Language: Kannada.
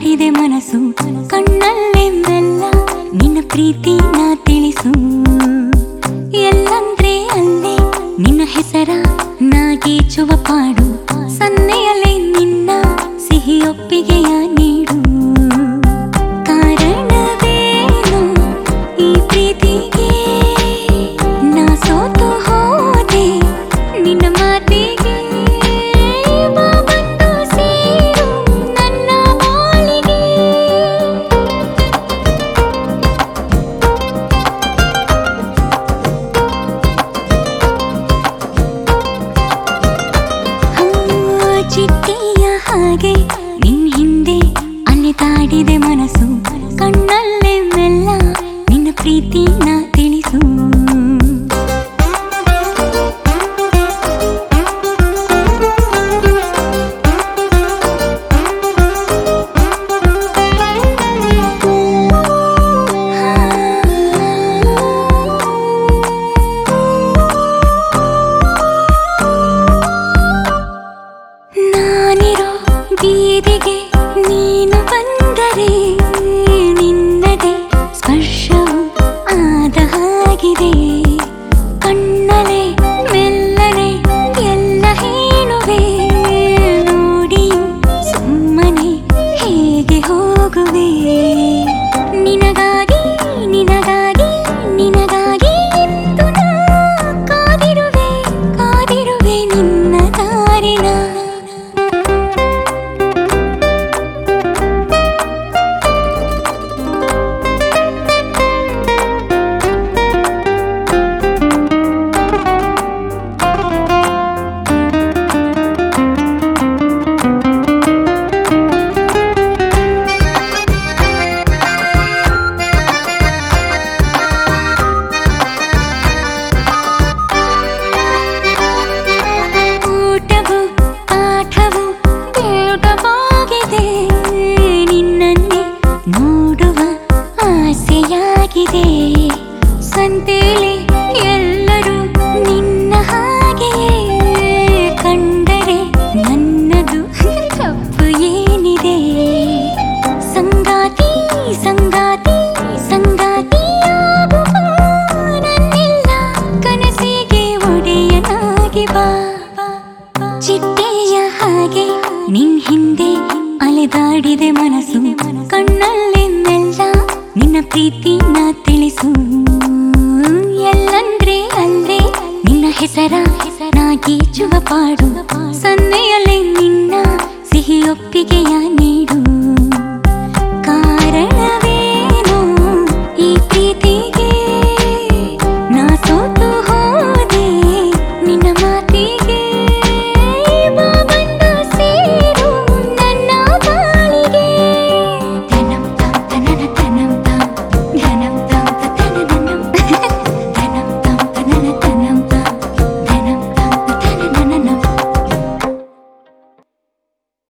ಅಲೆದಾಡಿದೆ ಮನಸ್ಸು ಕಣ್ಣಲ್ಲೇ ಮೆಲ್ಲ ನಿನ್ನ ಪ್ರೀತಿ ನಾ ತಿಳಿಸು ಎಲ್ಲಂದ್ರೆ ಅಲ್ಲೇ ನಿನ್ನ ಹೆಸರ ನಾಗೀಚುವ ಪಾಡು ಸನ್ನೆಯಲ್ಲೇ ನಿನ್ನ ಸಿಹಿ ಒಪ್ಪಿಗೆಯ ನೀಡು ಕಾರಣವೇನು ಈ ಪ್ರೀತಿಗೆ ನಾ ಸೋತು ಹೋದೆ ನಿನ್ನ ಮಾತಿಗೆ ಬಾ ಬಂದು ಸೇರು ನನ್ನ ಬಾಳಿಗೆ ಚಿಟ್ಟಿಯ ಹಾಗೆ ನಿನ್ ಹಿಂದೆ ಅಲೆದಾಡಿದೆ ಮನಸ್ಸು ಕಣ್ಣಲ್ಲೇ ಮೆಲ್ಲ ನಿನ್ನ ಪ್ರೀತಿನ ತಿಳಿಸು ನಾನಿರೋ ಬೀದಿಗೆ ನೀನು ಬಂದರೆ ನಿನ್ನದೇ ಸ್ಪರ್ಶವು ಆದ ಹಾಗಿದೆ ಕಣ್ಣಲೆ ಮೆಲ್ಲನೆ ಎಲ್ಲ ಹೇಳುವೆ ನೋಡಿಯು ಸುಮ್ಮನೆ ಹೇಗೆ ಹೋಗುವೆ ನಿನಗಾಗಿ ನಿನಗಾಗಿ ನಿನಗಾಗಿ ಎಂದು ನಾ ಕಾದಿರುವೆ ಕಾದಿರುವೆ ನಿನ್ನ ದಾರಿನ ಊಟವು ಪಾಠವು ಬೇಡವಾಗಿದೆ ನಿನ್ನನ್ನೇ ನೋಡುವ ಆಸೆಯಾಗಿದೆ ಸಂತೇಲಿ ಎಲ್ಲರೂ ನಿನ್ನ ಹಾಗೆಯೇ ಕಂಡರೆ ನನ್ನದು ತಪ್ಪು ಏನಿದೆ ಸಂಗಾತಿ ಸಂಗಾತಿ ಸಂಗಾತಿಯಾಗುವ ನನ್ನೆಲ್ಲ ಕನಸಿಗೆ ಒಡೆಯನಾಗಿ ಬಾ ಚಿಟ್ಟೆಯ ಹಾಗೆ ನಿನ್ ಹಿಂದೆ ಅಲೆದಾಡಿದೆ ಮನಸ್ಸು ಕಣ್ಣಲ್ಲಿ ಮೆಲ್ಲ ನಿನ್ನ ಪ್ರೀತಿನ ತಿಳಿಸು ಎಲ್ಲಂದ್ರೆ ಅಲ್ಲೇ ನಿನ್ನ ಹೆಸರ ನಾಗೀಚುವ ಪಾಡು ಸನ್ನೆಯಲ್ಲಿ ನಿನ್ನ